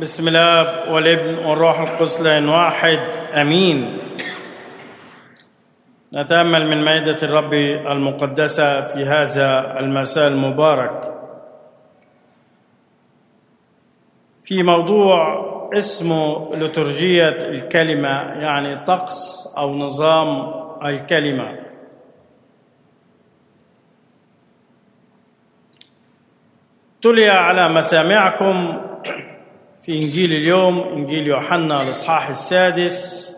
بسم الله والابن والروح القدس لان واحد امين نتامل من مائده الرب المقدسه في هذا المساء المبارك في موضوع اسمه لترجيه الكلمه يعني طقس او نظام الكلمه تلي على مسامعكم في انجيل اليوم انجيل يوحنا الاصحاح السادس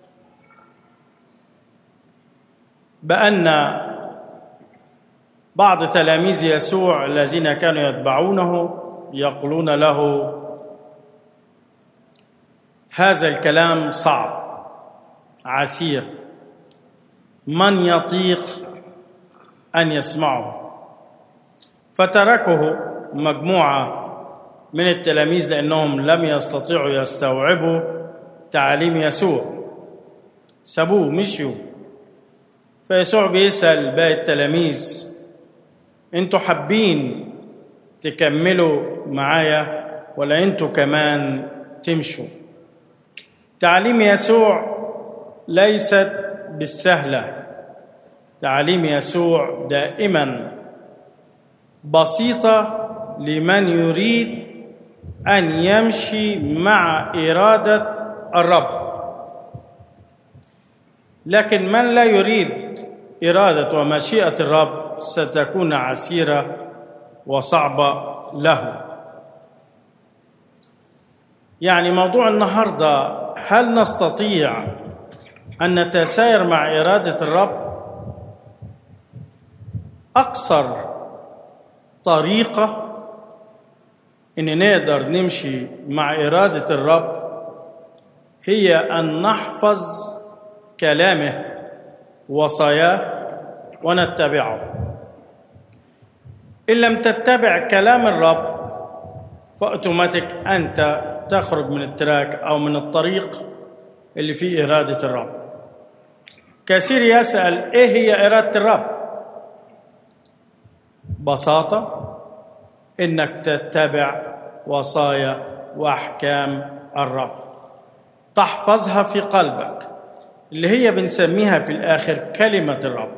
بان بعض تلاميذ يسوع الذين كانوا يتبعونه يقولون له هذا الكلام صعب عسير من يطيق ان يسمعه فتركه مجموعه من التلاميذ لانهم لم يستطيعوا يستوعبوا تعاليم يسوع سابوه مشيوا فيسوع بيسال باقي التلاميذ انتوا حابين تكملوا معايا ولا انتوا كمان تمشوا تعاليم يسوع ليست بالسهله تعاليم يسوع دائما بسيطه لمن يريد ان يمشي مع اراده الرب لكن من لا يريد اراده ومشيئه الرب ستكون عسيره وصعبه له يعني موضوع النهارده هل نستطيع ان نتساير مع اراده الرب اقصر طريقه ان نقدر نمشي مع اراده الرب هي ان نحفظ كلامه وصاياه ونتبعه ان لم تتبع كلام الرب فاوتوماتيك انت تخرج من التراك او من الطريق اللي فيه اراده الرب كثير يسال ايه هي اراده الرب ببساطه انك تتبع وصايا واحكام الرب تحفظها في قلبك اللي هي بنسميها في الاخر كلمه الرب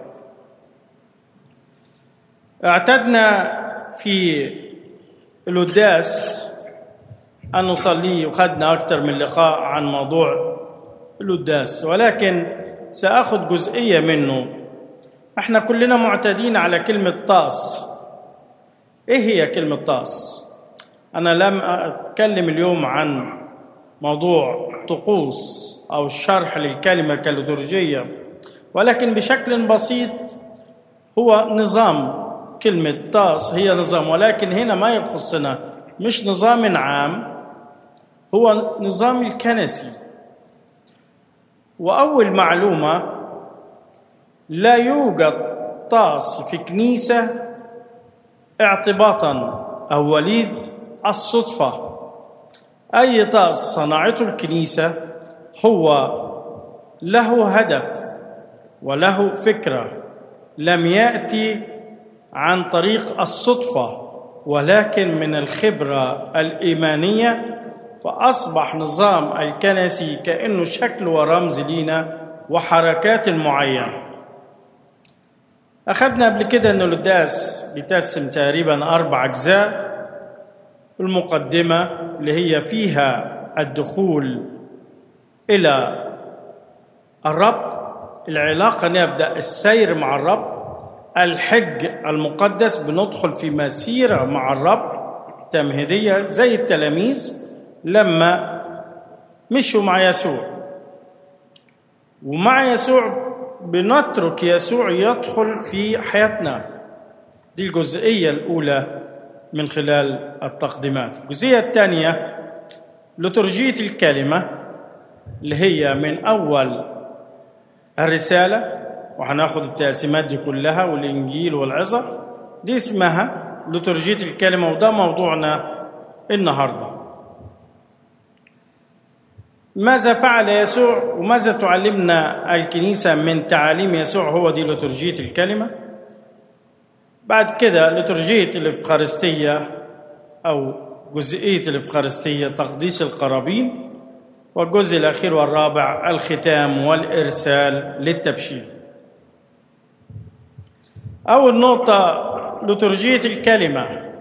اعتدنا في القداس ان نصلي وخدنا اكثر من لقاء عن موضوع القداس ولكن ساخذ جزئيه منه احنا كلنا معتادين على كلمه طاس ايه هي كلمه طاس انا لم اتكلم اليوم عن موضوع طقوس او شرح للكلمه كاليتورجيه ولكن بشكل بسيط هو نظام كلمه طاس هي نظام ولكن هنا ما يخصنا مش نظام عام هو نظام الكنسي واول معلومه لا يوجد طاس في كنيسه اعتباطا او وليد الصدفه اي طاس صنعته الكنيسه هو له هدف وله فكره لم ياتي عن طريق الصدفه ولكن من الخبره الايمانيه فاصبح نظام الكنسي كانه شكل ورمز لينا وحركات معينه أخذنا قبل كده أن القداس بيتقسم تقريبا أربع أجزاء المقدمة اللي هي فيها الدخول إلى الرب العلاقة نبدأ السير مع الرب الحج المقدس بندخل في مسيرة مع الرب تمهيدية زي التلاميذ لما مشوا مع يسوع ومع يسوع بنترك يسوع يدخل في حياتنا دي الجزئية الأولى من خلال التقديمات الجزئية الثانية لترجية الكلمة اللي هي من أول الرسالة وهناخد التقسيمات دي كلها والإنجيل والعظة دي اسمها لترجية الكلمة وده موضوعنا النهارده ماذا فعل يسوع وماذا تعلمنا الكنيسة من تعاليم يسوع هو دي لترجية الكلمة بعد كده لترجية الإفخارستية أو جزئية الإفخارستية تقديس القرابين والجزء الأخير والرابع الختام والإرسال للتبشير أول نقطة لترجية الكلمة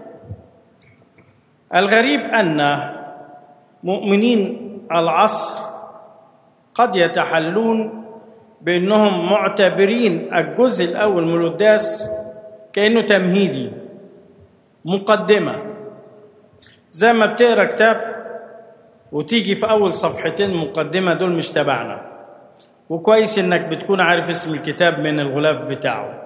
الغريب أن مؤمنين العصر قد يتحلون بأنهم معتبرين الجزء الأول من القداس كأنه تمهيدي مقدمة زي ما بتقرا كتاب وتيجي في أول صفحتين مقدمة دول مش تبعنا وكويس إنك بتكون عارف اسم الكتاب من الغلاف بتاعه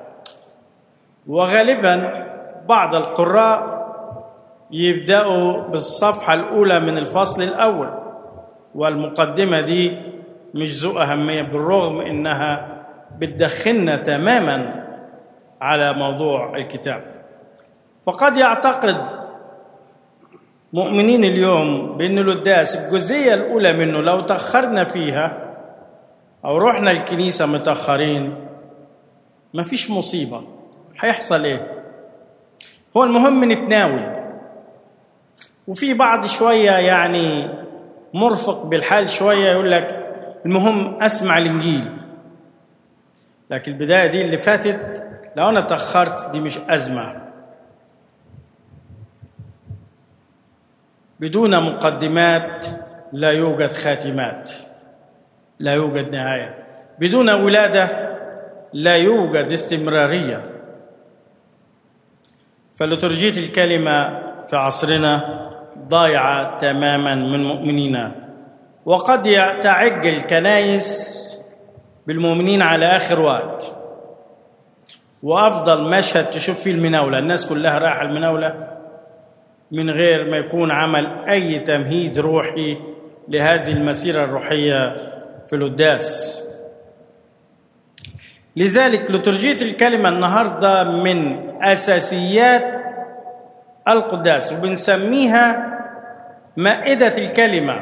وغالبا بعض القراء يبدأوا بالصفحة الأولى من الفصل الأول والمقدمة دي مش ذو أهمية بالرغم إنها بتدخلنا تماما على موضوع الكتاب فقد يعتقد مؤمنين اليوم بأن القداس الجزئية الأولى منه لو تأخرنا فيها أو رحنا الكنيسة متأخرين مفيش مصيبة هيحصل إيه؟ هو المهم نتناول وفي بعض شوية يعني مرفق بالحال شوية يقول لك المهم أسمع الإنجيل لكن البداية دي اللي فاتت لو أنا تأخرت دي مش أزمة بدون مقدمات لا يوجد خاتمات لا يوجد نهاية بدون ولادة لا يوجد استمرارية فلترجية الكلمة في عصرنا ضايعة تماما من مؤمنينا وقد تعج الكنايس بالمؤمنين على آخر وقت وأفضل مشهد تشوف فيه المناولة الناس كلها رايحة المناولة من غير ما يكون عمل أي تمهيد روحي لهذه المسيرة الروحية في القداس لذلك لترجية الكلمة النهاردة من أساسيات القداس وبنسميها مائدة الكلمة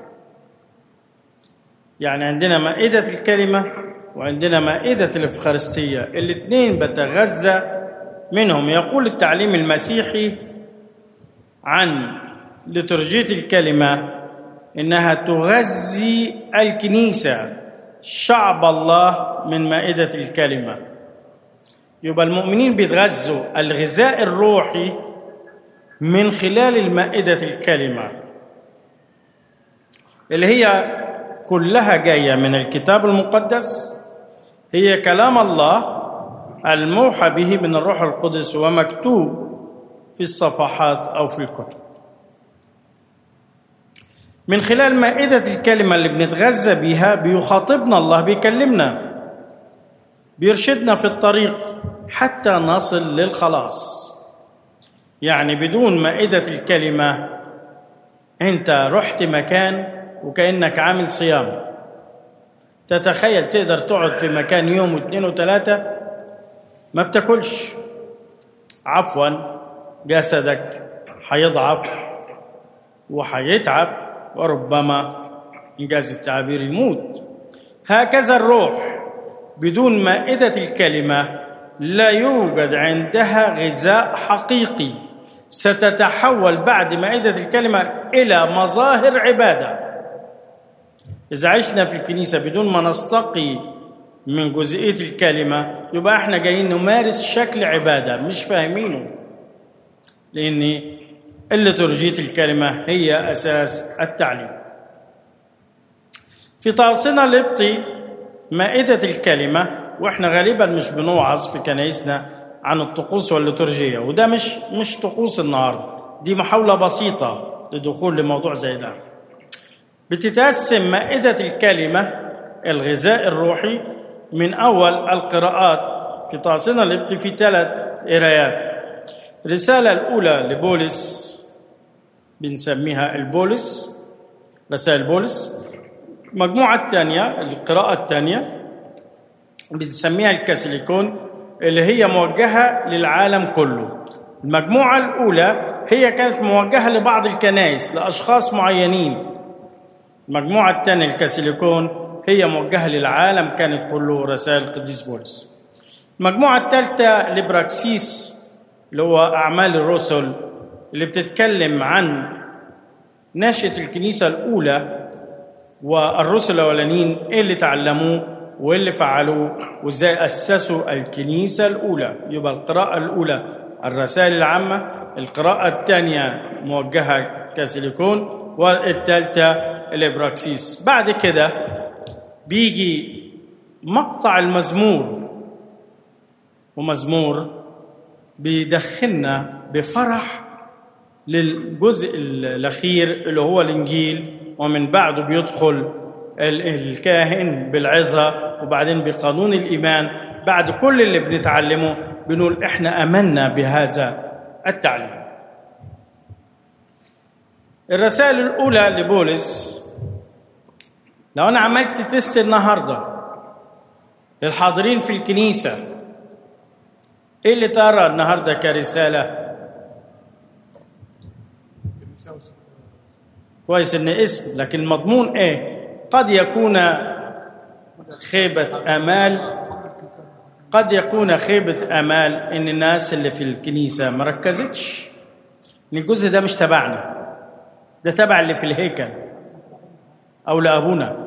يعني عندنا مائدة الكلمة وعندنا مائدة الإفخارستية الاثنين بتغذى منهم يقول التعليم المسيحي عن لترجية الكلمة إنها تغذي الكنيسة شعب الله من مائدة الكلمة يبقى المؤمنين بيتغذوا الغذاء الروحي من خلال المائدة الكلمة اللي هي كلها جاية من الكتاب المقدس هي كلام الله الموحى به من الروح القدس ومكتوب في الصفحات أو في الكتب من خلال مائدة الكلمة اللي بنتغذى بيها بيخاطبنا الله بيكلمنا بيرشدنا في الطريق حتى نصل للخلاص يعني بدون مائدة الكلمة أنت رحت مكان وكأنك عامل صيام تتخيل تقدر تقعد في مكان يوم واثنين وثلاثة ما بتاكلش عفوا جسدك هيضعف وهيتعب وربما إنجاز التعبير يموت هكذا الروح بدون مائدة الكلمة لا يوجد عندها غذاء حقيقي ستتحول بعد مائدة الكلمة إلى مظاهر عبادة إذا عشنا في الكنيسة بدون ما نستقي من جزئية الكلمة يبقى احنا جايين نمارس شكل عبادة مش فاهمينه لأن اللي ترجية الكلمة هي أساس التعليم في طاسنا القبطي مائدة الكلمة واحنا غالبا مش بنوعظ في كنايسنا عن الطقوس والليتورجية وده مش مش طقوس النهارده دي محاولة بسيطة لدخول لموضوع زي ده بتتقسم مائدة الكلمة الغذاء الروحي من أول القراءات في طاسنا القبطي في ثلاث قرايات الرسالة الأولى لبولس بنسميها البولس رسائل بولس المجموعة الثانية القراءة الثانية بنسميها الكاسيليكون اللي هي موجهة للعالم كله المجموعة الأولى هي كانت موجهة لبعض الكنائس لأشخاص معينين المجموعة الثانية الكاسيليكون هي موجهة للعالم كانت كله رسائل القديس بولس المجموعة الثالثة لبراكسيس اللي هو أعمال الرسل اللي بتتكلم عن نشأة الكنيسة الأولى والرسل الأولانيين إيه اللي تعلموه وإيه اللي فعلوه وإزاي أسسوا الكنيسة الأولى يبقى القراءة الأولى الرسائل العامة القراءة الثانية موجهة كسيليكون والثالثة الإبراكسيس بعد كده بيجي مقطع المزمور ومزمور بيدخلنا بفرح للجزء الأخير اللي هو الإنجيل ومن بعده بيدخل الكاهن بالعظة وبعدين بقانون الإيمان بعد كل اللي بنتعلمه بنقول إحنا أمنا بهذا التعليم الرسائل الأولى لبولس لو أنا عملت تيست النهاردة للحاضرين في الكنيسة إيه اللي ترى النهاردة كرسالة كويس إن اسم لكن المضمون إيه قد يكون خيبة آمال قد يكون خيبة آمال إن الناس اللي في الكنيسة ما ركزتش إن الجزء ده مش تبعنا ده تبع اللي في الهيكل أو لأبونا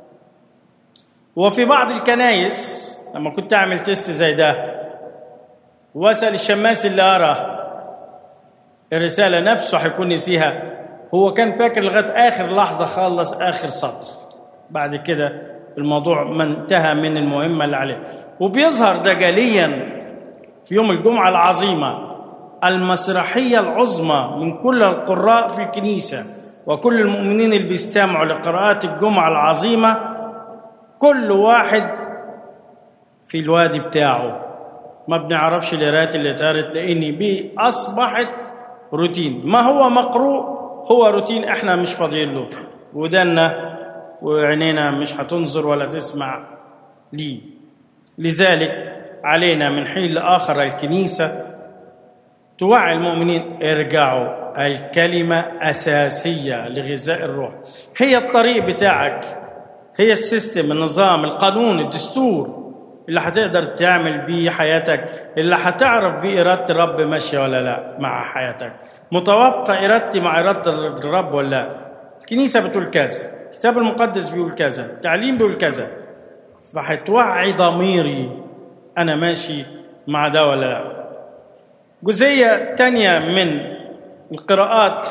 وفي بعض الكنايس لما كنت أعمل تيست زي ده وأسأل الشماس اللي أرى الرسالة نفسه هيكون نسيها هو كان فاكر لغاية آخر لحظة خلص آخر سطر بعد كده الموضوع ما انتهى من المهمة اللي عليه وبيظهر ده جليا في يوم الجمعة العظيمة المسرحية العظمى من كل القراء في الكنيسة وكل المؤمنين اللي بيستمعوا لقراءات الجمعة العظيمة كل واحد في الوادي بتاعه ما بنعرفش القراءات اللي اتقرت لان بي اصبحت روتين ما هو مقروء هو روتين احنا مش فاضيين له ودنا وعينينا مش هتنظر ولا تسمع ليه لذلك علينا من حين لاخر الكنيسه توعي المؤمنين ارجعوا الكلمه اساسيه لغذاء الروح هي الطريق بتاعك هي السيستم النظام القانون الدستور اللي هتقدر تعمل بيه حياتك اللي هتعرف بيه إرادة الرب ماشية ولا لا مع حياتك متوافقة إرادتي مع إرادة الرب ولا لا الكنيسة بتقول كذا الكتاب المقدس بيقول كذا التعليم بيقول كذا فهتوعي ضميري أنا ماشي مع ده ولا لا جزئية تانية من القراءات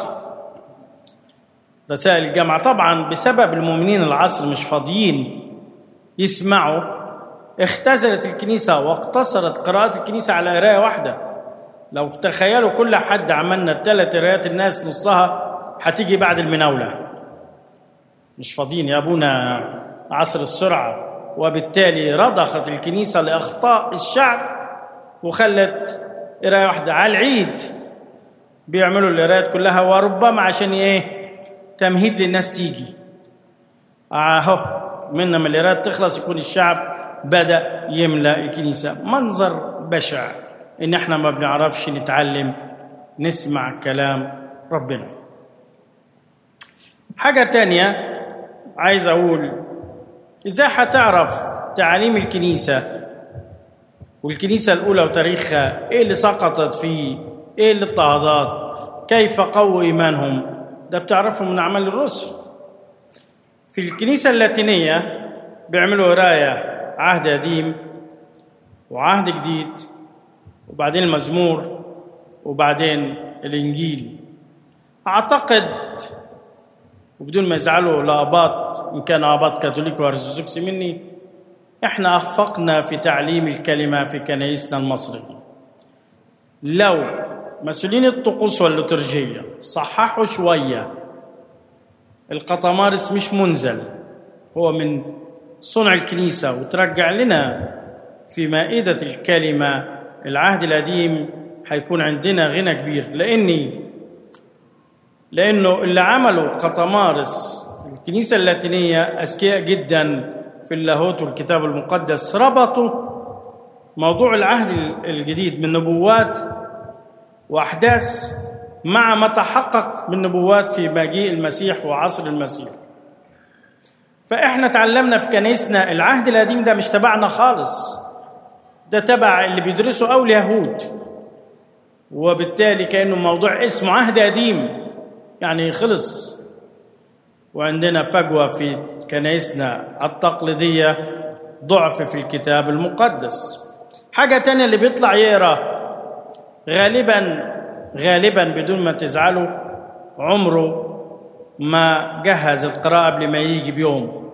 رسائل الجامعة طبعا بسبب المؤمنين العصر مش فاضيين يسمعوا اختزلت الكنيسة واقتصرت قراءات الكنيسة على قراية واحدة لو تخيلوا كل حد عملنا ثلاث قرايات الناس نصها هتيجي بعد المناولة مش فاضيين يا أبونا عصر السرعة وبالتالي رضخت الكنيسة لأخطاء الشعب وخلت قراية واحدة على العيد بيعملوا القرايات كلها وربما عشان ايه تمهيد للناس تيجي اهو منا من القرايات تخلص يكون الشعب بدا يملا الكنيسه منظر بشع ان احنا ما بنعرفش نتعلم نسمع كلام ربنا حاجه تانية عايز اقول ازاي هتعرف تعاليم الكنيسه والكنيسه الاولى وتاريخها ايه اللي سقطت فيه ايه اللي اضطهادات كيف قووا ايمانهم ده بتعرفه من اعمال الرسل في الكنيسه اللاتينيه بيعملوا قرايه عهد قديم وعهد جديد وبعدين المزمور وبعدين الانجيل اعتقد وبدون ما يزعلوا لاباط ان كان اباط كاثوليك وارثوذكسي مني احنا اخفقنا في تعليم الكلمه في كنايسنا المصريه لو مسؤولين الطقوس والليتورجيه صححوا شويه القطمارس مش منزل هو من صنع الكنيسه وترجع لنا في مائده الكلمه العهد القديم هيكون عندنا غنى كبير لاني لانه اللي عملوا قطمارس الكنيسه اللاتينيه اذكياء جدا في اللاهوت والكتاب المقدس ربطوا موضوع العهد الجديد من نبوات واحداث مع ما تحقق من نبوات في مجيء المسيح وعصر المسيح فاحنا تعلمنا في كنيستنا العهد القديم ده مش تبعنا خالص ده تبع اللي بيدرسوا او اليهود وبالتالي كأنه موضوع اسمه عهد قديم يعني خلص وعندنا فجوة في كنائسنا التقليدية ضعف في الكتاب المقدس حاجة تانية اللي بيطلع يقرا غالبا غالبا بدون ما تزعلوا عمره ما جهز القراءة قبل ما يجي بيوم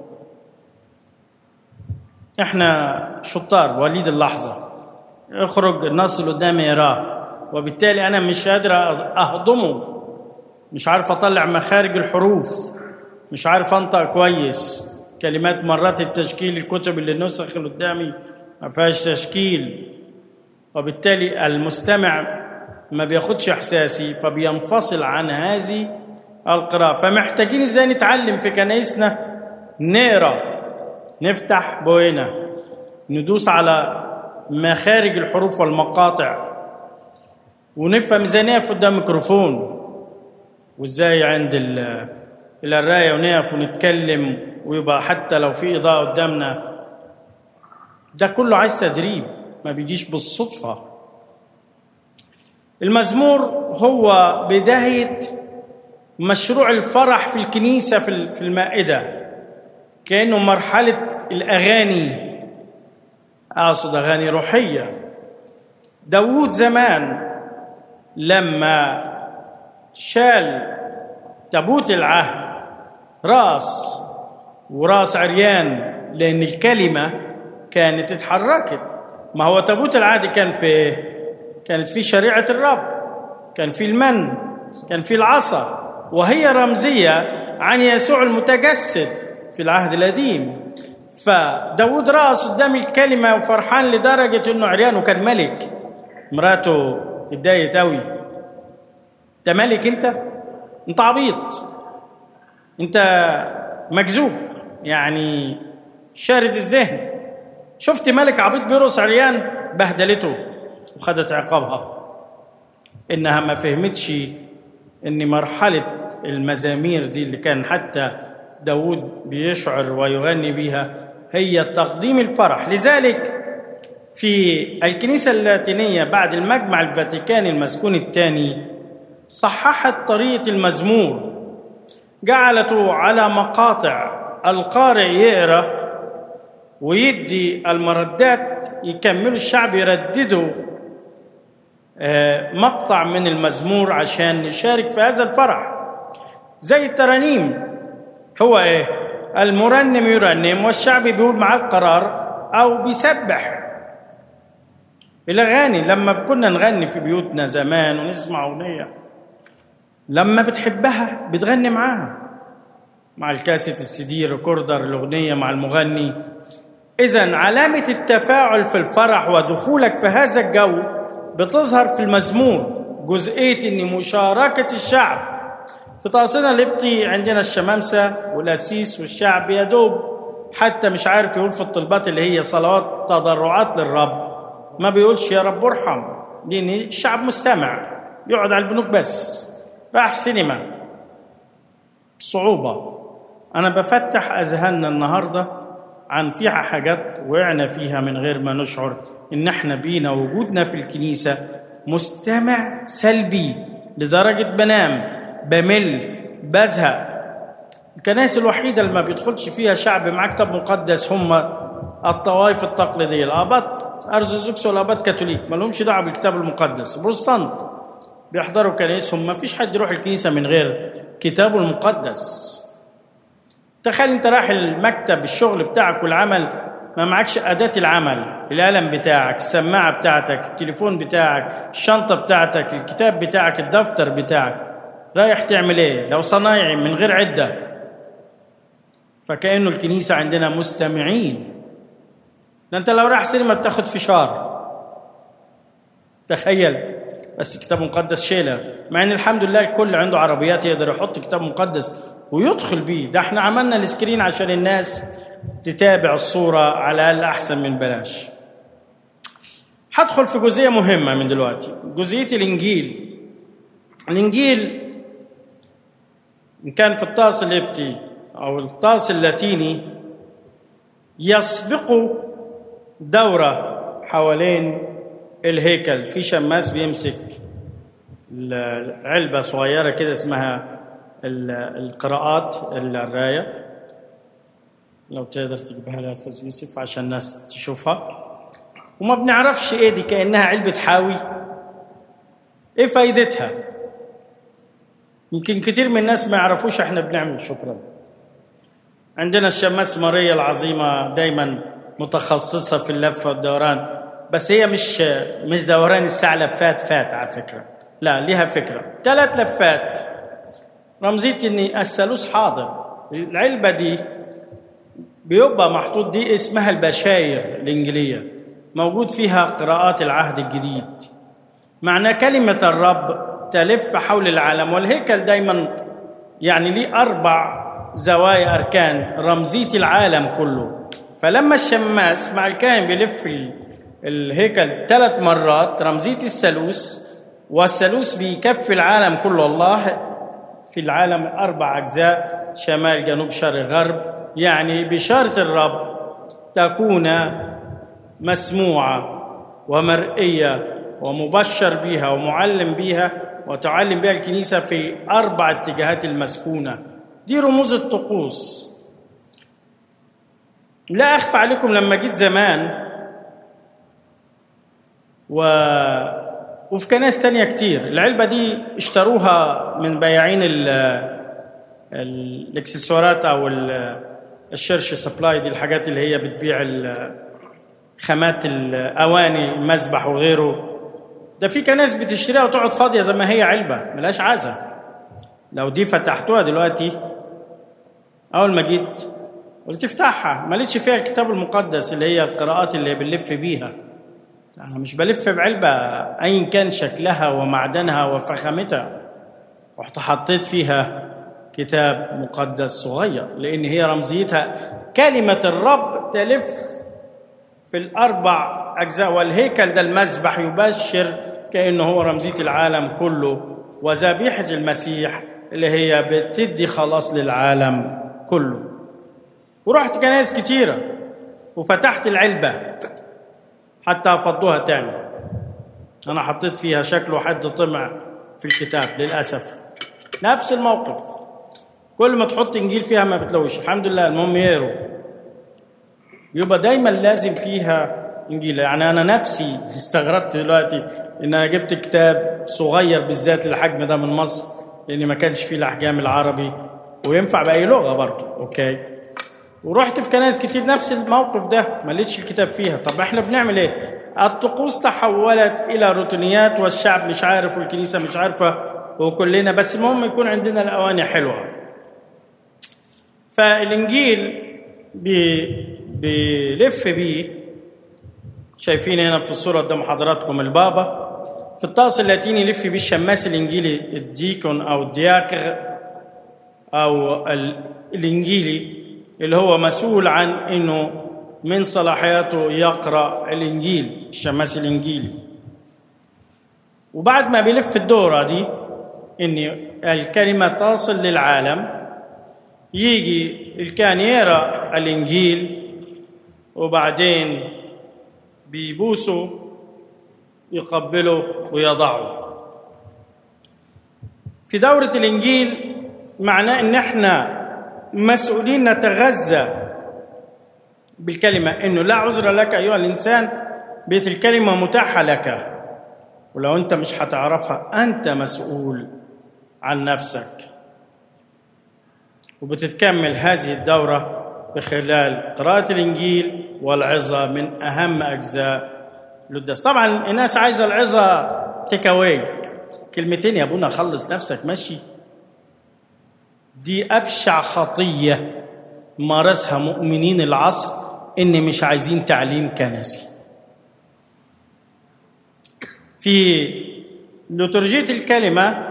احنا شطار وليد اللحظة اخرج النص اللي قدامي يراه وبالتالي انا مش قادر اهضمه مش عارف اطلع مخارج الحروف مش عارف انطق كويس كلمات مرات التشكيل الكتب اللي نسخ اللي قدامي ما فيهاش تشكيل وبالتالي المستمع ما بياخدش احساسي فبينفصل عن هذه القراءة فمحتاجين ازاي نتعلم في كنايسنا نقرا نفتح بوينا ندوس على مخارج الحروف والمقاطع ونفهم ازاي نقف قدام ميكروفون وازاي عند القرايه ونقف ونتكلم ويبقى حتى لو في اضاءه قدامنا ده كله عايز تدريب ما بيجيش بالصدفه المزمور هو بدايه مشروع الفرح في الكنيسه في المائده كانه مرحله الاغاني اقصد اغاني روحيه داوود زمان لما شال تابوت العهد راس وراس عريان لان الكلمه كانت اتحركت ما هو تابوت العهد كان في كانت في شريعه الرب كان في المن كان في العصا وهي رمزيه عن يسوع المتجسد في العهد القديم فداود راس قدام الكلمه وفرحان لدرجه انه عريان وكان ملك مراته اتضايقت قوي انت ملك انت انت عبيط انت مجذوب يعني شارد الذهن شفت ملك عبيط بيرقص عريان بهدلته وخدت عقابها انها ما فهمتش ان مرحله المزامير دي اللي كان حتى داود بيشعر ويغني بها هي تقديم الفرح لذلك في الكنيسة اللاتينية بعد المجمع الفاتيكاني المسكون الثاني صححت طريقة المزمور جعلته على مقاطع القارئ يقرأ ويدي المردات يكملوا الشعب يرددوا مقطع من المزمور عشان نشارك في هذا الفرح زي الترانيم هو ايه المرنم يرنم والشعب بيقول معاه القرار او بيسبح الاغاني لما كنا نغني في بيوتنا زمان ونسمع اغنيه لما بتحبها بتغني معاها مع الكاسيت السي دي ريكوردر الاغنيه مع المغني اذا علامه التفاعل في الفرح ودخولك في هذا الجو بتظهر في المزمور جزئيه ان مشاركه الشعب في طقسنا القبطي عندنا الشمامسه والاسيس والشعب يا دوب حتى مش عارف يقول في الطلبات اللي هي صلوات تضرعات للرب ما بيقولش يا رب ارحم لان الشعب مستمع يقعد على البنوك بس راح سينما صعوبه انا بفتح اذهاننا النهارده عن فيها حاجات وقعنا فيها من غير ما نشعر ان احنا بينا وجودنا في الكنيسه مستمع سلبي لدرجه بنام بمل بزهق الكنائس الوحيده اللي ما بيدخلش فيها شعب معاه كتاب مقدس هم الطوائف التقليديه الاباط ارثوذكس والاباط كاثوليك ما لهمش دعوه بالكتاب المقدس بروتستانت بيحضروا كنائسهم ما فيش حد يروح الكنيسه من غير كتابه المقدس تخيل انت رايح المكتب الشغل بتاعك والعمل ما معكش أداة العمل القلم بتاعك السماعة بتاعتك التليفون بتاعك الشنطة بتاعتك الكتاب بتاعك الدفتر بتاعك رايح تعمل ايه لو صنايعي من غير عدة فكأنه الكنيسة عندنا مستمعين ده انت لو رايح سينما بتاخد فشار تخيل بس كتاب مقدس شيله مع ان الحمد لله الكل عنده عربيات يقدر يحط كتاب مقدس ويدخل بيه ده احنا عملنا السكرين عشان الناس تتابع الصورة على الأقل أحسن من بلاش هدخل في جزئية مهمة من دلوقتي جزئية الإنجيل الإنجيل إن كان في الطاس القبطي أو الطاس اللاتيني يسبق دورة حوالين الهيكل في شماس بيمسك علبة صغيرة كده اسمها القراءات الراية لو تقدر تجيبها لي يا أستاذ يوسف عشان الناس تشوفها وما بنعرفش ايه دي كأنها علبة حاوي ايه فايدتها يمكن كتير من الناس ما يعرفوش احنا بنعمل شكرا عندنا الشماس ماريا العظيمة دايما متخصصة في اللف والدوران بس هي مش مش دوران الساعة لفات فات على فكرة لا ليها فكرة ثلاث لفات رمزية ان الثالوث حاضر العلبة دي بيبقى محطوط دي اسمها البشاير الإنجيلية موجود فيها قراءات العهد الجديد معنى كلمة الرب تلف حول العالم والهيكل دايما يعني ليه أربع زوايا أركان رمزية العالم كله فلما الشماس مع الكاهن بيلف الهيكل ثلاث مرات رمزية الثالوث والثالوث بيكفي العالم كله الله في العالم أربع أجزاء شمال جنوب شرق غرب يعني بشارة الرب تكون مسموعة ومرئية ومبشر بها ومعلم بها وتعلم بها الكنيسة في أربع اتجاهات المسكونة دي رموز الطقوس لا أخفى عليكم لما جيت زمان و... وفي كنائس تانية كتير العلبة دي اشتروها من بياعين ال... الاكسسوارات أو الشرش سبلاي دي الحاجات اللي هي بتبيع خامات الأواني المذبح وغيره ده في كناس بتشتريها وتقعد فاضيه زي ما هي علبه ملهاش عزه لو دي فتحتوها دلوقتي اول ما جيت قلت افتحها ما لقيتش فيها الكتاب المقدس اللي هي القراءات اللي بنلف بيها انا مش بلف بعلبه ايا كان شكلها ومعدنها وفخامتها رحت حطيت فيها كتاب مقدس صغير لان هي رمزيتها كلمه الرب تلف في الاربع اجزاء والهيكل ده المذبح يبشر كانه هو رمزيه العالم كله وذبيحه المسيح اللي هي بتدي خلاص للعالم كله ورحت كنايس كتيره وفتحت العلبه حتى فضوها تاني انا حطيت فيها شكله حد طمع في الكتاب للاسف نفس الموقف كل ما تحط انجيل فيها ما بتلوش الحمد لله المهم يقروا يبقى دايما لازم فيها انجيل يعني انا نفسي استغربت دلوقتي ان انا جبت كتاب صغير بالذات للحجم ده من مصر لان ما كانش فيه الاحجام العربي وينفع باي لغه برضه اوكي ورحت في كنائس كتير نفس الموقف ده ما لقيتش الكتاب فيها طب احنا بنعمل ايه الطقوس تحولت الى روتينيات والشعب مش عارف والكنيسه مش عارفه وكلنا بس المهم يكون عندنا الاواني حلوه فالانجيل بي بيلف بيه شايفين هنا في الصورة قدام حضراتكم البابا في الطقس اللاتيني يلف بيه الشماس الإنجيلي الديكون أو الدياكر أو الإنجيلي اللي هو مسؤول عن إنه من صلاحياته يقرأ الإنجيل الشماس الإنجيلي وبعد ما بيلف الدورة دي إن الكلمة تصل للعالم يجي الكان يقرأ الإنجيل وبعدين بيبوسوا يقبلوا ويضعوا في دورة الإنجيل معناه إن إحنا مسؤولين نتغذى بالكلمة إنه لا عذر لك أيها الإنسان بيت الكلمة متاحة لك ولو أنت مش هتعرفها أنت مسؤول عن نفسك وبتتكمل هذه الدورة بخلال قراءة الإنجيل والعظة من أهم أجزاء القداس طبعا الناس عايزة العظة تيك أواي كلمتين يا أبونا خلص نفسك مشي دي أبشع خطية مارسها مؤمنين العصر إن مش عايزين تعليم كنسي في لترجية الكلمة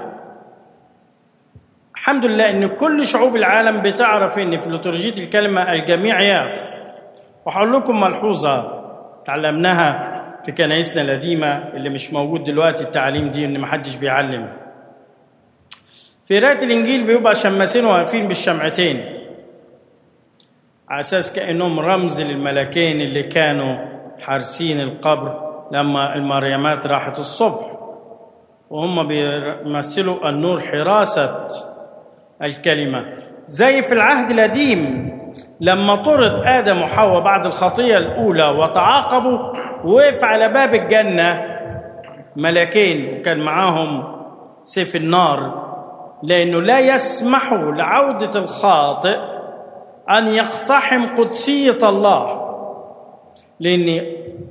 الحمد لله ان كل شعوب العالم بتعرف ان في لترجيه الكلمه الجميع يعرف وهقول لكم ملحوظه تعلمناها في كنايسنا القديمه اللي مش موجود دلوقتي التعليم دي ان محدش بيعلم في قراءه الانجيل بيبقى شماسين واقفين بالشمعتين على اساس كانهم رمز للملكين اللي كانوا حارسين القبر لما المريمات راحت الصبح وهم بيمثلوا النور حراسة الكلمة زي في العهد القديم لما طرد آدم وحواء بعد الخطية الأولى وتعاقبوا وقف على باب الجنة ملكين وكان معاهم سيف النار لأنه لا يسمح لعودة الخاطئ أن يقتحم قدسية الله لأن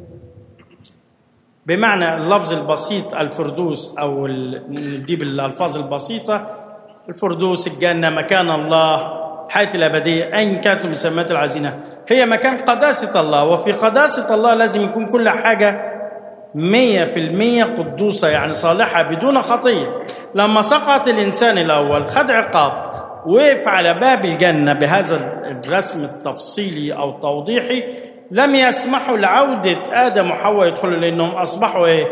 بمعنى اللفظ البسيط الفردوس أو ندي بالألفاظ البسيطة الفردوس الجنة مكان الله الحياة الأبدية أين كانت المسميات العزينة هي مكان قداسة الله وفي قداسة الله لازم يكون كل حاجة مية في المية قدوسة يعني صالحة بدون خطية لما سقط الإنسان الأول خد عقاب وقف على باب الجنة بهذا الرسم التفصيلي أو التوضيحي لم يسمحوا لعودة آدم وحواء يدخلوا لأنهم أصبحوا إيه؟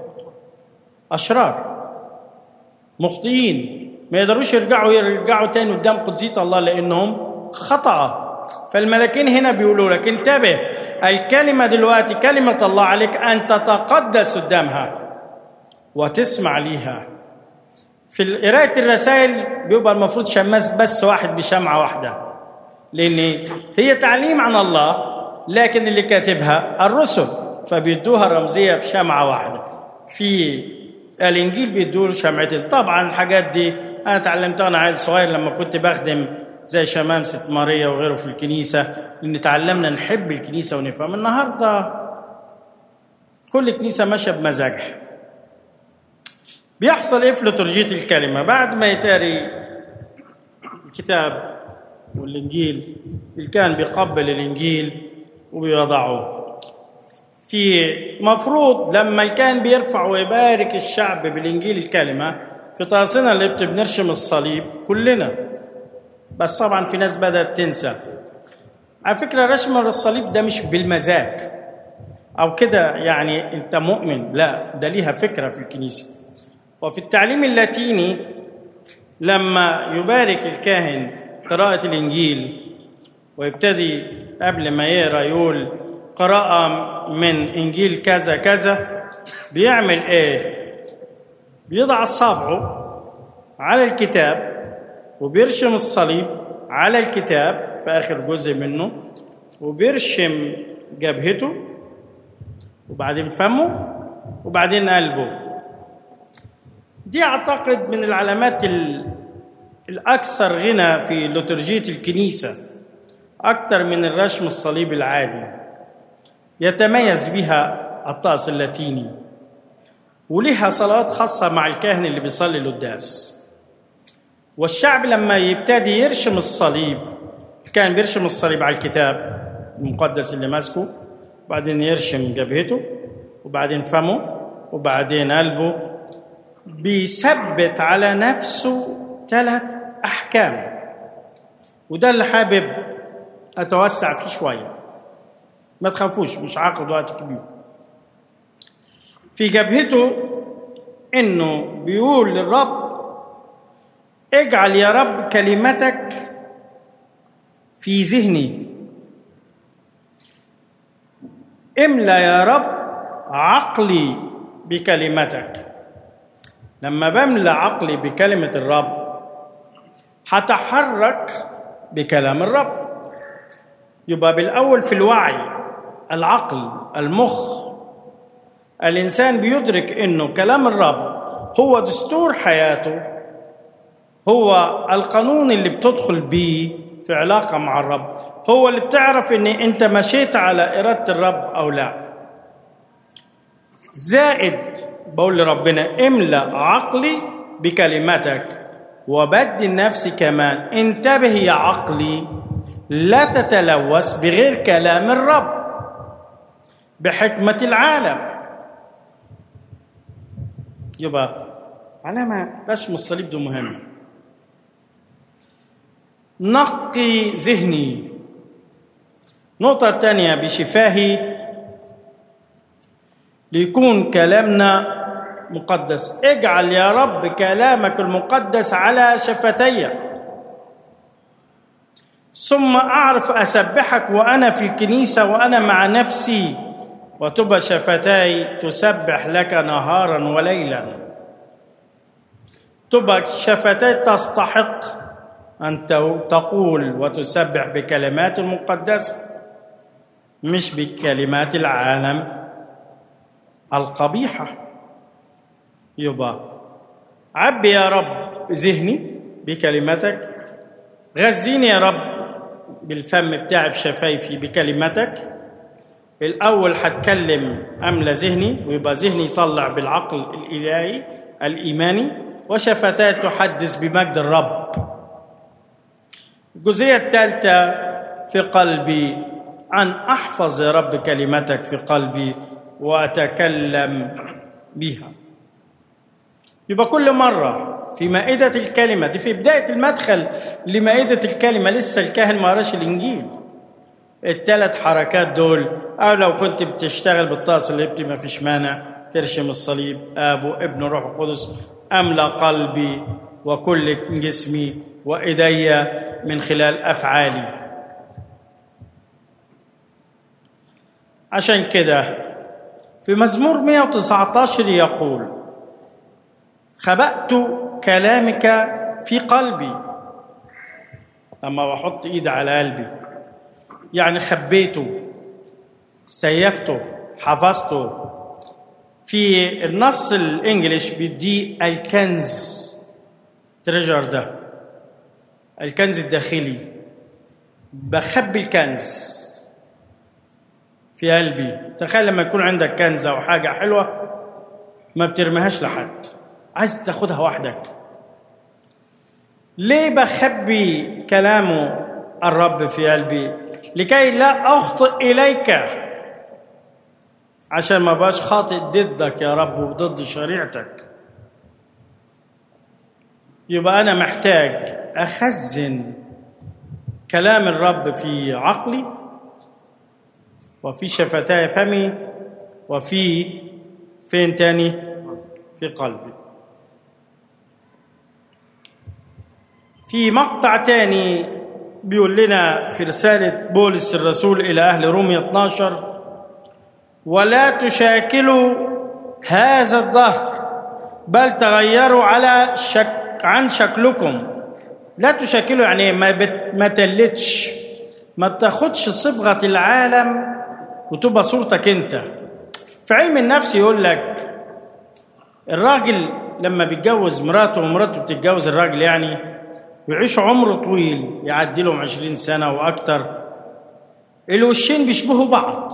أشرار مخطئين ما يقدروش يرجعوا يرجعوا تاني قدام قدسية الله لأنهم خطأ فالملكين هنا بيقولوا لك انتبه الكلمة دلوقتي كلمة الله عليك أن تتقدس قدامها وتسمع ليها في قراية الرسائل بيبقى المفروض شماس بس واحد بشمعة واحدة لأن هي تعليم عن الله لكن اللي كاتبها الرسل فبيدوها رمزية بشمعة واحدة في الإنجيل بيدوا شمعتين طبعا الحاجات دي أنا تعلمتها أنا عيل صغير لما كنت بخدم زي شمامسة ماريا وغيره في الكنيسة لأن تعلمنا نحب الكنيسة ونفهم النهاردة كل كنيسة ماشية بمزاجها بيحصل إيه في لترجية الكلمة بعد ما يتاري الكتاب والإنجيل الكاهن بيقبل الإنجيل وبيوضعه في مفروض لما الكاهن بيرفع ويبارك الشعب بالإنجيل الكلمة في طاسنا اللي بنرشم الصليب كلنا بس طبعا في ناس بدأت تنسى على فكرة رسم الصليب ده مش بالمزاج أو كده يعني أنت مؤمن لا ده ليها فكرة في الكنيسة وفي التعليم اللاتيني لما يبارك الكاهن قراءة الإنجيل ويبتدي قبل ما يقرا يقول قراءة من إنجيل كذا كذا بيعمل إيه؟ بيضع أصابعه على الكتاب وبيرشم الصليب على الكتاب في آخر جزء منه وبيرشم جبهته وبعدين فمه وبعدين قلبه دي أعتقد من العلامات الأكثر غنى في لترجية الكنيسة أكثر من الرشم الصليب العادي يتميز بها الطقس اللاتيني ولها صلوات خاصة مع الكاهن اللي بيصلي القداس والشعب لما يبتدي يرشم الصليب كان بيرشم الصليب على الكتاب المقدس اللي ماسكه وبعدين يرشم جبهته وبعدين فمه وبعدين قلبه بيثبت على نفسه ثلاث احكام وده اللي حابب اتوسع فيه شويه ما تخافوش مش عاقد وقت كبير في جبهته انه بيقول للرب اجعل يا رب كلمتك في ذهني املا يا رب عقلي بكلمتك لما بملى عقلي بكلمه الرب هتحرك بكلام الرب يبقى بالاول في الوعي العقل المخ الانسان بيدرك انه كلام الرب هو دستور حياته هو القانون اللي بتدخل بيه في علاقه مع الرب هو اللي بتعرف ان انت مشيت على اراده الرب او لا زائد بقول لربنا املا عقلي بكلمتك وبدل نفسي كمان انتبه يا عقلي لا تتلوث بغير كلام الرب بحكمة العالم يبقى علامة رسم الصليب ده مهم نقي ذهني النقطة الثانية بشفاهي ليكون كلامنا مقدس اجعل يا رب كلامك المقدس على شفتي ثم اعرف اسبحك وانا في الكنيسه وانا مع نفسي وتبى شفتاي تسبح لك نهارا وليلا تبقى شفتي تستحق أن تقول وتسبح بكلمات المقدسة مش بكلمات العالم القبيحة يبقى عبي يا رب ذهني بكلمتك غزيني يا رب بالفم بتاعي بشفايفي بكلمتك الأول هتكلم أملى ذهني ويبقى ذهني يطلع بالعقل الإلهي الإيماني وشفتاي تحدث بمجد الرب الجزئية الثالثة في قلبي أن أحفظ يا رب كلمتك في قلبي وأتكلم بها يبقى كل مرة في مائدة الكلمة دي في بداية المدخل لمائدة الكلمة لسه الكاهن ما قراش الإنجيل الثلاث حركات دول أو لو كنت بتشتغل بالطاس اللي ما فيش مانع ترشم الصليب آب وابن روح القدس أملى قلبي وكل جسمي وإيدي من خلال أفعالي عشان كده في مزمور 119 يقول خبأت كلامك في قلبي لما بحط ايدي على قلبي يعني خبيته سيفته حفظته في النص الانجليش بيدي الكنز تريجر ده الكنز الداخلي بخبي الكنز في قلبي تخيل لما يكون عندك كنز او حاجه حلوه ما بترميهاش لحد عايز تاخدها وحدك ليه بخبي كلامه الرب في قلبي لكي لا اخطئ اليك عشان ما بقاش خاطئ ضدك يا رب وضد شريعتك يبقى انا محتاج اخزن كلام الرب في عقلي وفي شفتاي فمي وفي فين تاني في قلبي في مقطع تاني بيقول لنا في رسالة بولس الرسول إلى أهل رومية 12 ولا تشاكلوا هذا الظهر بل تغيروا على شك عن شكلكم لا تشاكلوا يعني ما بت... ما تلتش ما تاخدش صبغة العالم وتبقى صورتك انت في علم النفس يقول لك الراجل لما بيتجوز مراته ومراته بتتجوز الراجل يعني ويعيش عمره طويل يعدي لهم عشرين سنة وأكتر الوشين بيشبهوا بعض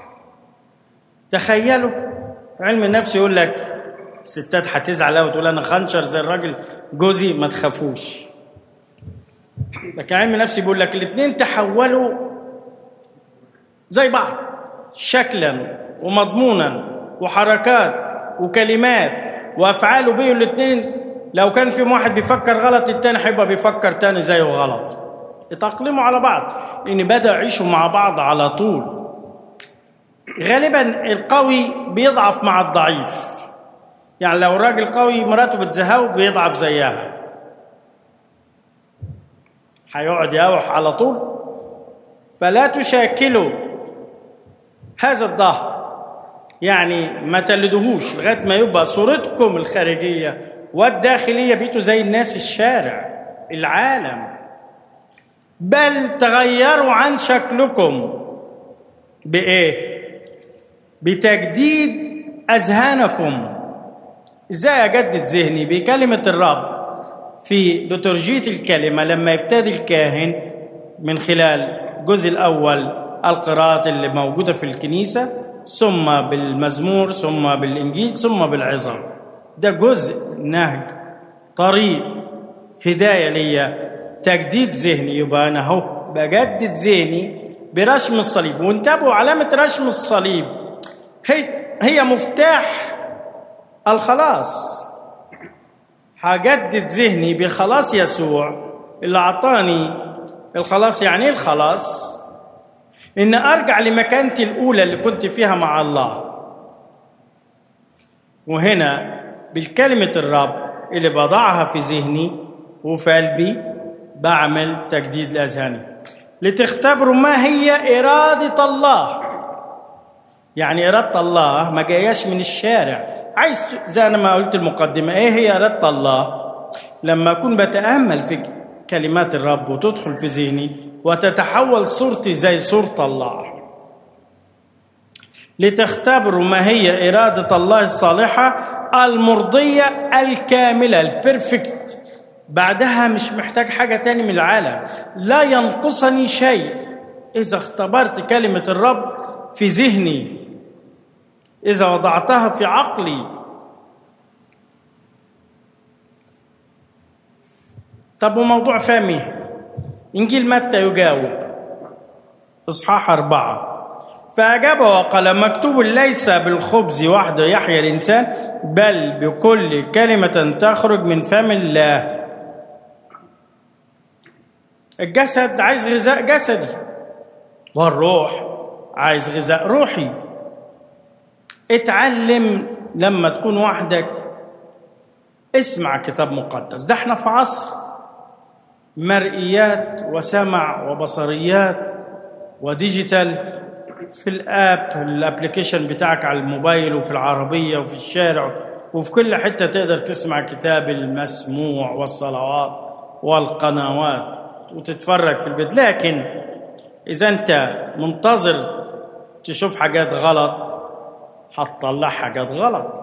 تخيلوا علم النفس يقول لك الستات هتزعل قوي وتقول انا خنشر زي الراجل جوزي ما تخافوش لكن علم النفس بيقول لك الاثنين تحولوا زي بعض شكلا ومضمونا وحركات وكلمات وافعال وبيقوا الاثنين لو كان في واحد بيفكر غلط التاني هيبقى بيفكر تاني زيه غلط اتأقلموا على بعض لان بدأوا يعيشوا مع بعض على طول غالبا القوي بيضعف مع الضعيف يعني لو راجل قوي مراته بتزهقه بيضعف زيها هيقعد يروح على طول فلا تشاكلوا هذا الظهر يعني ما تلدهوش لغايه ما يبقى صورتكم الخارجيه والداخليه بيتوا زي الناس الشارع العالم بل تغيروا عن شكلكم بايه بتجديد اذهانكم ازاي اجدد ذهني بكلمه الرب في لترجيه الكلمه لما يبتدي الكاهن من خلال الجزء الاول القراءات اللي موجوده في الكنيسه ثم بالمزمور ثم بالانجيل ثم بالعظه ده جزء نهج طريق هدايه ليا تجديد ذهني يبقى انا اهو بجدد ذهني برشم الصليب وانتبهوا علامه رشم الصليب هي هي مفتاح الخلاص هجدد ذهني بخلاص يسوع اللي اعطاني الخلاص يعني ايه الخلاص ان ارجع لمكانتي الاولى اللي كنت فيها مع الله وهنا بالكلمه الرب اللي بضعها في ذهني وفي قلبي بعمل تجديد لاذهاني لتختبروا ما هي اراده الله يعني اراده الله ما جاياش من الشارع عايز زي انا ما قلت المقدمه ايه هي اراده الله لما أكون بتأمل في كلمات الرب وتدخل في ذهني وتتحول صورتي زي صورة الله لتختبروا ما هي إرادة الله الصالحة المرضية الكاملة البرفكت بعدها مش محتاج حاجة تاني من العالم لا ينقصني شيء إذا اختبرت كلمة الرب في ذهني إذا وضعتها في عقلي طب وموضوع فمي إنجيل متى يجاوب إصحاح أربعة فأجاب وقال مكتوب ليس بالخبز وحده يحيا الإنسان بل بكل كلمة تخرج من فم الله الجسد عايز غذاء جسدي والروح عايز غذاء روحي اتعلم لما تكون وحدك اسمع كتاب مقدس ده احنا في عصر مرئيات وسمع وبصريات وديجيتال في الاب الابلكيشن بتاعك على الموبايل وفي العربيه وفي الشارع وفي كل حته تقدر تسمع كتاب المسموع والصلوات والقنوات وتتفرج في البيت لكن اذا انت منتظر تشوف حاجات غلط هتطلع حاجات غلط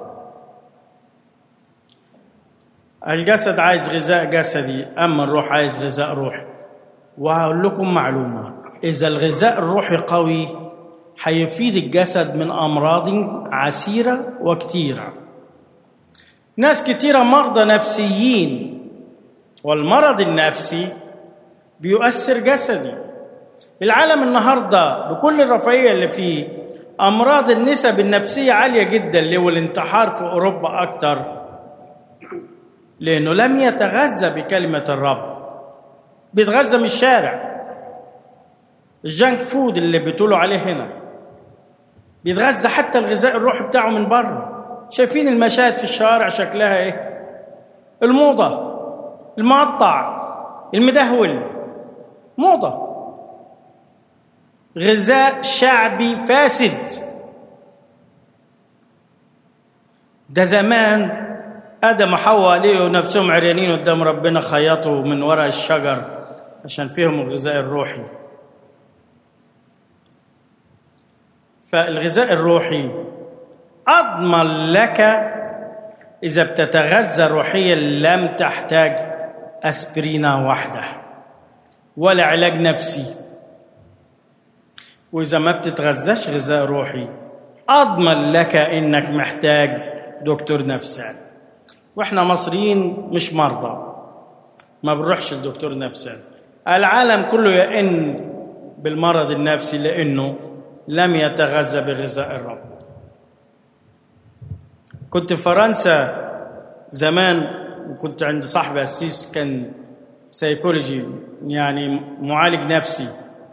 الجسد عايز غذاء جسدي اما الروح عايز غذاء روحي وهقول لكم معلومه اذا الغذاء الروحي قوي هيفيد الجسد من امراض عسيره وكتيره ناس كتيره مرضى نفسيين والمرض النفسي بيؤثر جسدي العالم النهارده بكل الرفاهيه اللي فيه امراض النسب النفسيه عاليه جدا اللي هو الانتحار في اوروبا اكتر لانه لم يتغذى بكلمه الرب بيتغذى من الشارع الجانك فود اللي بتقولوا عليه هنا بيتغذى حتى الغذاء الروحي بتاعه من بره شايفين المشاهد في الشوارع شكلها ايه الموضه المقطع المدهول موضه غذاء شعبي فاسد ده زمان ادم وحواء لقوا نفسهم عريانين قدام ربنا خيطوا من ورق الشجر عشان فيهم الغذاء الروحي فالغذاء الروحي اضمن لك اذا بتتغذى روحيا لم تحتاج اسبرينا وحده ولا علاج نفسي واذا ما بتتغذاش غذاء روحي اضمن لك انك محتاج دكتور نفساني واحنا مصريين مش مرضى ما بنروحش لدكتور نفساني العالم كله يئن بالمرض النفسي لانه لم يتغذى بغذاء الرب كنت في فرنسا زمان وكنت عند صاحبي أسيس كان سيكولوجي يعني معالج نفسي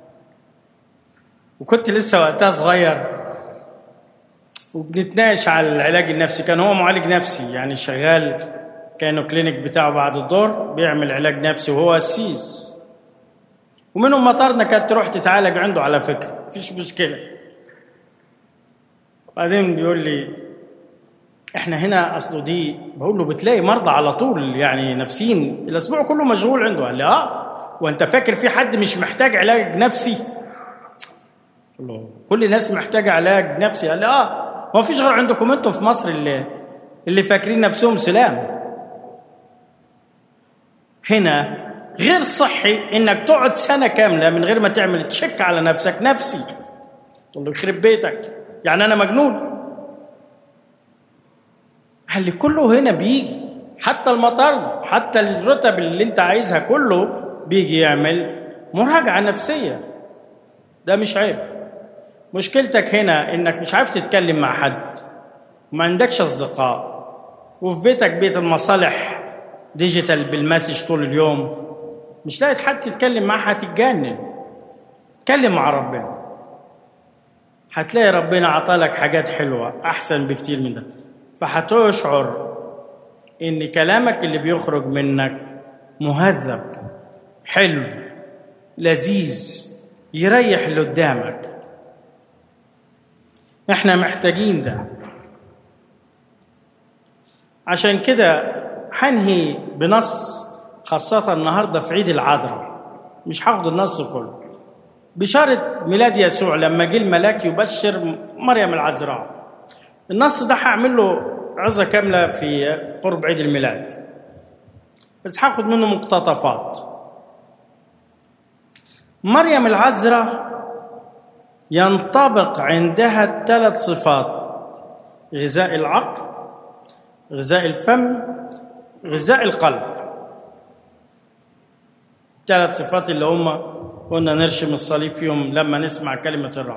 وكنت لسه وقتها صغير وبنتناقش على العلاج النفسي كان هو معالج نفسي يعني شغال كانوا كلينيك بتاعه بعد الدور بيعمل علاج نفسي وهو أسيس ومنهم مطارنا كانت تروح تتعالج عنده على فكرة مفيش مشكلة بعدين بيقول لي احنا هنا اصله دي بقول له بتلاقي مرضى على طول يعني نفسيين الاسبوع كله مشغول عنده قال لي اه وانت فاكر في حد مش محتاج علاج نفسي له كل الناس محتاجه علاج نفسي قال لي اه ما فيش غير عندكم انتوا في مصر اللي اللي فاكرين نفسهم سلام هنا غير صحي انك تقعد سنه كامله من غير ما تعمل تشيك على نفسك نفسي تقول له يخرب بيتك يعني انا مجنون قال لي كله هنا بيجي حتى المطار حتى الرتب اللي انت عايزها كله بيجي يعمل مراجعه نفسيه ده مش عيب مشكلتك هنا انك مش عارف تتكلم مع حد وما عندكش اصدقاء وفي بيتك بيت المصالح ديجيتال بالمسج طول اليوم مش لاقي حد تتكلم معاه هتتجنن اتكلم مع ربنا هتلاقي ربنا عطالك حاجات حلوة أحسن بكتير من ده فهتشعر إن كلامك اللي بيخرج منك مهذب حلو لذيذ يريح اللي قدامك احنا محتاجين ده عشان كده هنهي بنص خاصة النهاردة في عيد العذراء مش هاخد النص كله بشارة ميلاد يسوع لما جه الملاك يبشر مريم العذراء النص ده هعمل له عظة كاملة في قرب عيد الميلاد بس هاخد منه مقتطفات مريم العذراء ينطبق عندها ثلاث صفات غذاء العقل غذاء الفم غذاء القلب ثلاث صفات اللي هم قلنا نرشم الصليب فيهم لما نسمع كلمة الرب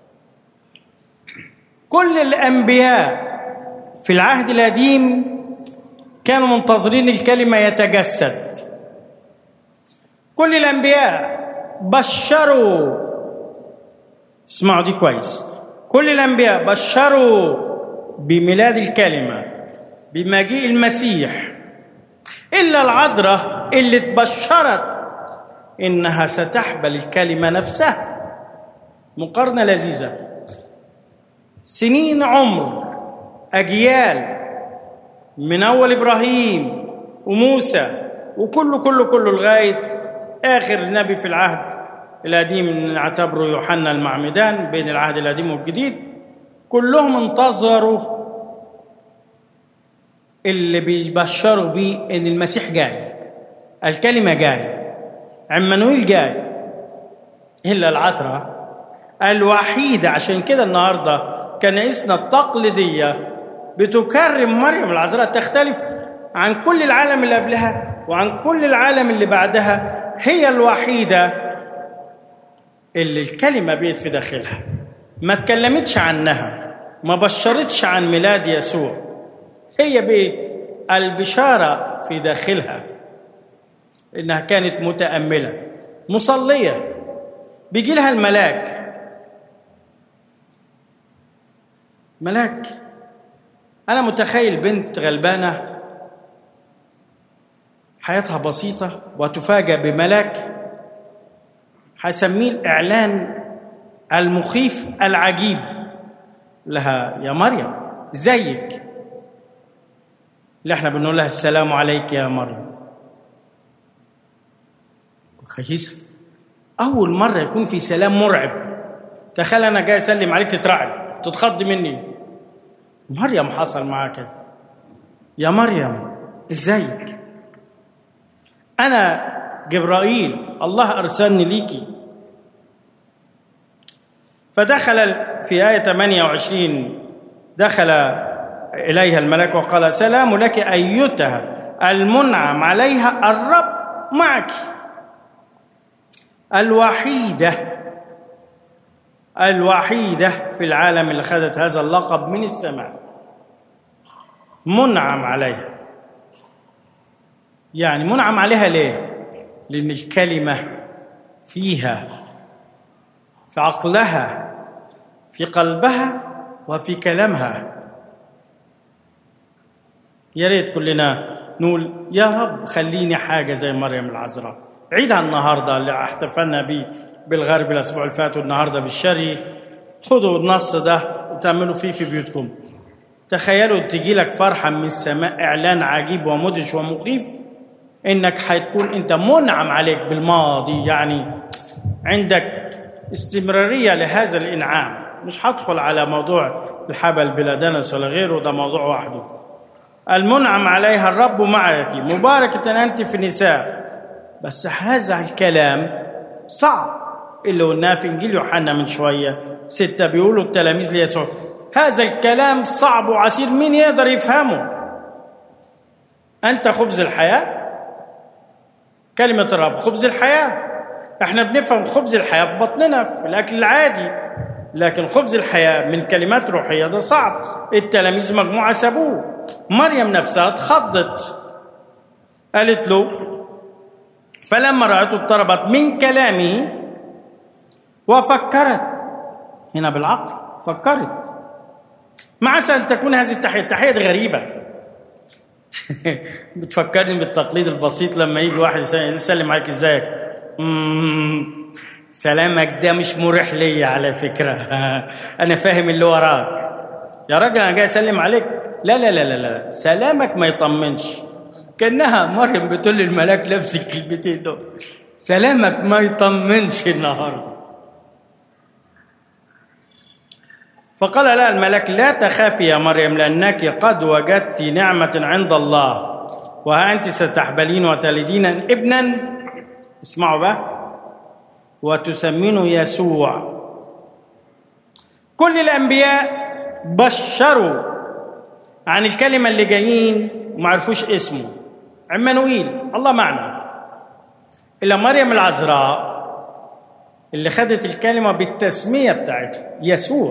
كل الأنبياء في العهد القديم كانوا منتظرين الكلمة يتجسد كل الأنبياء بشروا اسمعوا دي كويس كل الأنبياء بشروا بميلاد الكلمة بمجيء المسيح إلا العذراء اللي تبشرت إنها ستحبل الكلمة نفسها مقارنة لذيذة سنين عمر أجيال من أول إبراهيم وموسى وكله كله كله لغاية آخر نبي في العهد القديم نعتبره يوحنا المعمدان بين العهد القديم والجديد كلهم انتظروا اللي بيبشروا بيه ان المسيح جاي الكلمه جاي عمانويل جاي الا العذراء الوحيده عشان كده النهارده كنائسنا التقليديه بتكرم مريم العذراء تختلف عن كل العالم اللي قبلها وعن كل العالم اللي بعدها هي الوحيده اللي الكلمه بيت في داخلها ما تكلمتش عنها ما بشرتش عن ميلاد يسوع هي بيه البشارة في داخلها إنها كانت متأملة مصلية بيجي لها الملاك ملاك أنا متخيل بنت غلبانة حياتها بسيطة وتفاجأ بملاك هسميه الإعلان المخيف العجيب لها يا مريم زيك اللي احنا بنقول لها السلام عليك يا مريم خيسة أول مرة يكون في سلام مرعب تخيل أنا جاي أسلم عليك تترعب تتخض مني مريم حصل معاك كده يا مريم ازيك أنا جبرائيل الله أرسلني ليكي فدخل في آية 28 دخل إليها الملاك وقال سلام لك أيتها المنعم عليها الرب معك الوحيدة الوحيدة في العالم اللي خدت هذا اللقب من السماء منعم عليها يعني منعم عليها ليه؟ لأن الكلمة فيها في عقلها في قلبها وفي كلامها يا ريت كلنا نقول يا رب خليني حاجه زي مريم العذراء عيدها النهارده اللي احتفلنا بيه بالغرب الاسبوع اللي فات والنهارده بالشري خدوا النص ده وتعملوا فيه في بيوتكم تخيلوا تجي لك فرحه من السماء اعلان عجيب ومدهش ومخيف انك هتكون انت منعم عليك بالماضي يعني عندك استمراريه لهذا الانعام مش هدخل على موضوع الحبل بلا دنس ولا غيره ده موضوع وحده المنعم عليها الرب معك مباركة أنت في النساء بس هذا الكلام صعب اللي قلناه في إنجيل يوحنا من شوية ستة بيقولوا التلاميذ ليسوع هذا الكلام صعب وعسير مين يقدر يفهمه أنت خبز الحياة كلمة الرب خبز الحياة احنا بنفهم خبز الحياة في بطننا في الأكل العادي لكن خبز الحياة من كلمات روحية ده صعب التلاميذ مجموعة سابوه مريم نفسها اتخضت قالت له فلما رأته اضطربت من كلامه وفكرت هنا بالعقل فكرت ما عسى أن تكون هذه التحية التحية غريبة بتفكرني بالتقليد البسيط لما يجي واحد يسلم عليك ازيك سلامك ده مش مريح ليا على فكرة أنا فاهم اللي وراك يا راجل أنا جاي أسلم عليك لا لا لا لا لا سلامك ما يطمنش كانها مريم بتقول للملاك نفس الكلمتين دول سلامك ما يطمنش النهارده فقال لها الملك لا تخافي يا مريم لانك قد وجدت نعمه عند الله وها انت ستحبلين وتلدين ابنا اسمعوا بقى وتسمينه يسوع كل الانبياء بشروا عن الكلمه اللي جايين وما عرفوش اسمه عمانوئيل الله معنا الا مريم العذراء اللي خدت الكلمه بالتسميه بتاعتها يسوع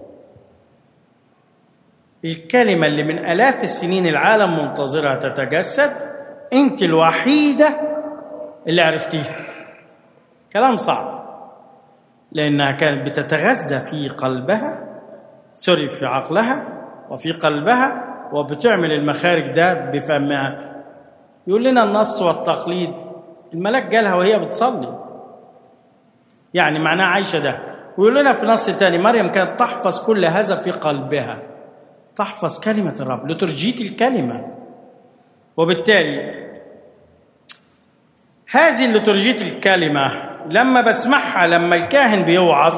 الكلمه اللي من الاف السنين العالم منتظرها تتجسد انت الوحيده اللي عرفتيها كلام صعب لانها كانت بتتغذى في قلبها سوري في عقلها وفي قلبها وبتعمل المخارج ده بفمها يقول لنا النص والتقليد الملاك جالها وهي بتصلي يعني معناه عايشه ده ويقول لنا في نص تاني مريم كانت تحفظ كل هذا في قلبها تحفظ كلمة الرب لترجيت الكلمة وبالتالي هذه الليتورجية الكلمة لما بسمعها لما الكاهن بيوعظ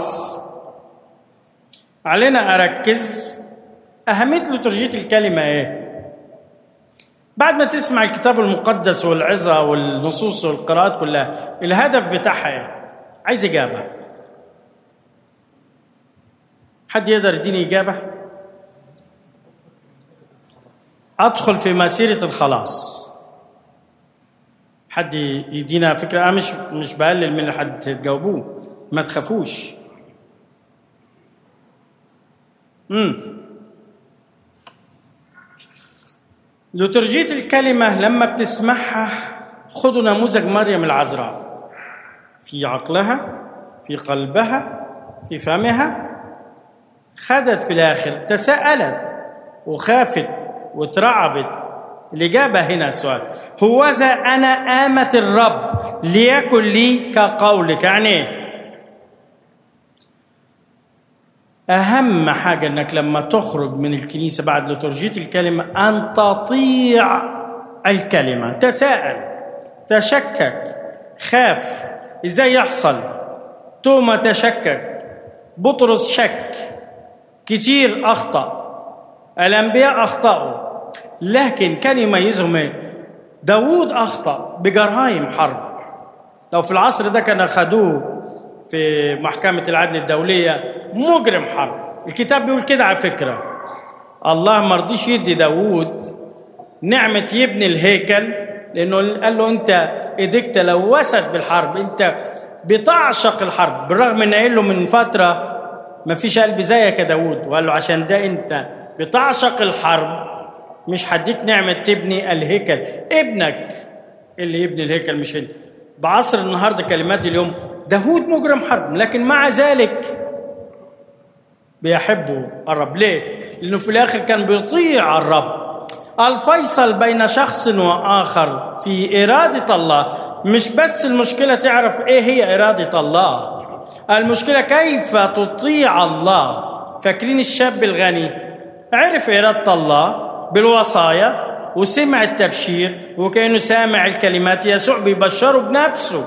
علينا أركز أهمية ليتورجية الكلمة إيه؟ بعد ما تسمع الكتاب المقدس والعظة والنصوص والقراءات كلها الهدف بتاعها إيه؟ عايز إجابة حد يقدر يديني إجابة؟ أدخل في مسيرة الخلاص حد يدينا فكرة أنا مش مش بقلل من اللي حد تجاوبوه ما تخافوش امم لترجية الكلمة لما بتسمعها خدوا نموذج مريم العذراء في عقلها في قلبها في فمها خدت في الآخر تساءلت وخافت وترعبت الإجابة هنا سؤال هوذا أنا آمة الرب ليكن لي كقولك يعني إيه؟ أهم حاجة أنك لما تخرج من الكنيسة بعد لترجية الكلمة أن تطيع الكلمة تساءل تشكك خاف إزاي يحصل توما تشكك بطرس شك كتير أخطأ الأنبياء أخطأوا لكن كان يميزهم ايه؟ داوود أخطأ بجرائم حرب لو في العصر ده كان أخدوه في محكمة العدل الدولية مجرم حرب الكتاب بيقول كده على فكرة الله ما رضيش يدي داوود نعمة يبني الهيكل لأنه قال له أنت إيديك تلوثت بالحرب أنت بتعشق الحرب بالرغم أن قال له من فترة ما فيش قلب زيك يا داوود وقال له عشان ده أنت بتعشق الحرب مش هديك نعمة تبني الهيكل ابنك اللي يبني الهيكل مش انت بعصر النهارده كلمات اليوم داود مجرم حرب لكن مع ذلك بيحبوا الرب ليه؟ لأنه في الآخر كان بيطيع الرب الفيصل بين شخص وآخر في إرادة الله مش بس المشكلة تعرف إيه هي إرادة الله المشكلة كيف تطيع الله فاكرين الشاب الغني عرف إرادة الله بالوصايا وسمع التبشير وكأنه سامع الكلمات يسوع بيبشره بنفسه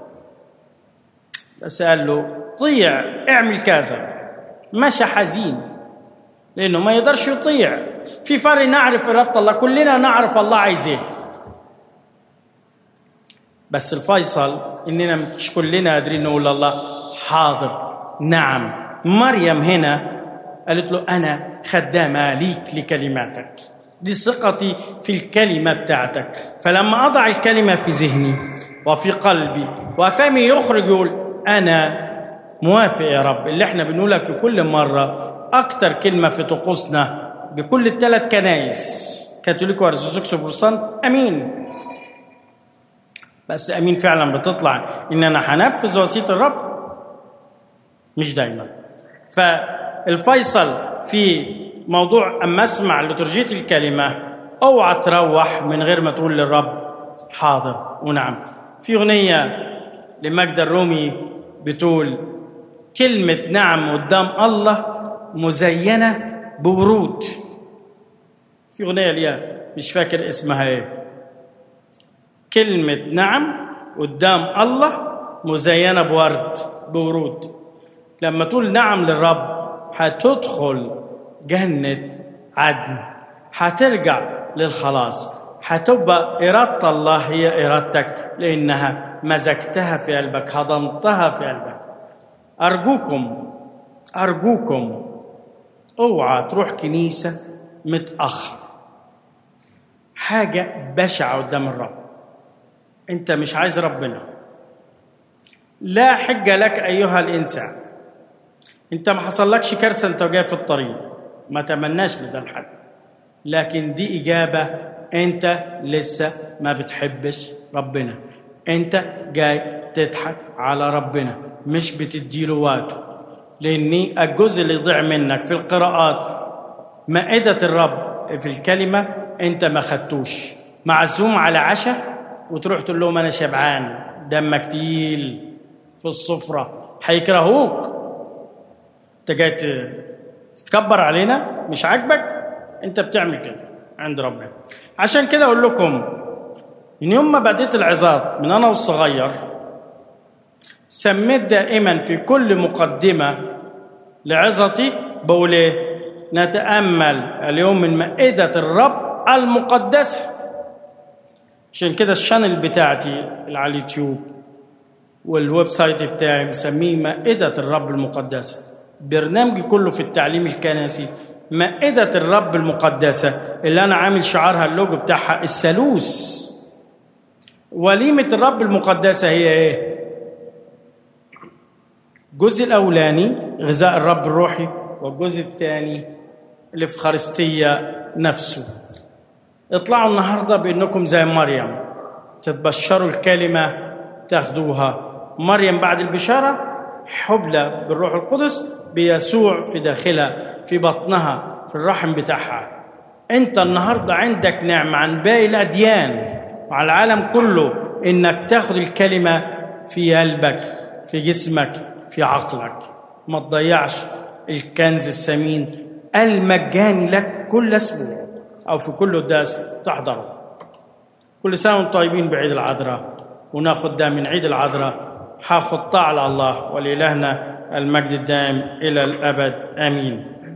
بس قال له طيع اعمل كذا مشى حزين لأنه ما يقدرش يطيع في فرق نعرف إرادة الله كلنا نعرف الله عايز إيه بس الفيصل إننا مش كلنا قادرين نقول الله حاضر نعم مريم هنا قالت له أنا خدامة ليك لكلماتك دي ثقتي في الكلمة بتاعتك فلما أضع الكلمة في ذهني وفي قلبي وفمي يخرج يقول أنا موافق يا رب اللي احنا بنقولها في كل مرة أكتر كلمة في طقوسنا بكل الثلاث كنايس كاثوليك وارثوذكس وبروتستانت أمين بس أمين فعلا بتطلع إن أنا هنفذ وصية الرب مش دايما فالفيصل في موضوع أما أسمع لترجية الكلمة أوعى تروح من غير ما تقول للرب حاضر ونعم في أغنية لمجد الرومي بتقول كلمة نعم قدام الله مزينة بورود في أغنية ليها مش فاكر اسمها ايه كلمة نعم قدام الله مزينة بورد بورود لما تقول نعم للرب هتدخل جنة عدن هترجع للخلاص هتبقى إرادة الله هي إرادتك لأنها مزجتها في قلبك هضمتها في قلبك أرجوكم أرجوكم اوعى تروح كنيسة متأخر حاجة بشعة قدام الرب أنت مش عايز ربنا لا حجة لك أيها الإنسان أنت ما حصلكش كارثة أنت جاي في الطريق ما تمناش لده الحد لكن دي إجابة أنت لسه ما بتحبش ربنا أنت جاي تضحك على ربنا مش بتديله وقته لأن الجزء اللي ضيع منك في القراءات مائدة الرب في الكلمة أنت ما خدتوش معزوم على عشاء وتروح تقول لهم أنا شبعان دمك تقيل في السفرة هيكرهوك أنت جاي تتكبر علينا مش عاجبك أنت بتعمل كده عند ربنا عشان كده أقول لكم من يوم ما بديت العظات من أنا والصغير سميت دائما في كل مقدمة لعظتي بقول إيه نتأمل اليوم من مائدة الرب المقدسة عشان كده الشانل بتاعتي اللي على اليوتيوب والويب سايت بتاعي مسميه مائدة الرب المقدسة برنامجي كله في التعليم الكنسي مائدة الرب المقدسة اللي أنا عامل شعارها اللوجو بتاعها الثالوث وليمة الرب المقدسة هي إيه؟ الجزء الأولاني غذاء الرب الروحي والجزء الثاني الإفخارستية نفسه اطلعوا النهاردة بأنكم زي مريم تتبشروا الكلمة تاخدوها مريم بعد البشارة حبلى بالروح القدس بيسوع في داخلها في بطنها في الرحم بتاعها انت النهاردة عندك نعمة عن باقي الأديان وعلى العالم كله انك تاخد الكلمة في قلبك في جسمك في عقلك ما تضيعش الكنز الثمين المجاني لك كل اسبوع او في كل قداس تحضره كل سنه وانتم طيبين بعيد العذراء وناخد ده من عيد العذراء هاخد طاعة على الله ولإلهنا المجد الدائم إلى الأبد آمين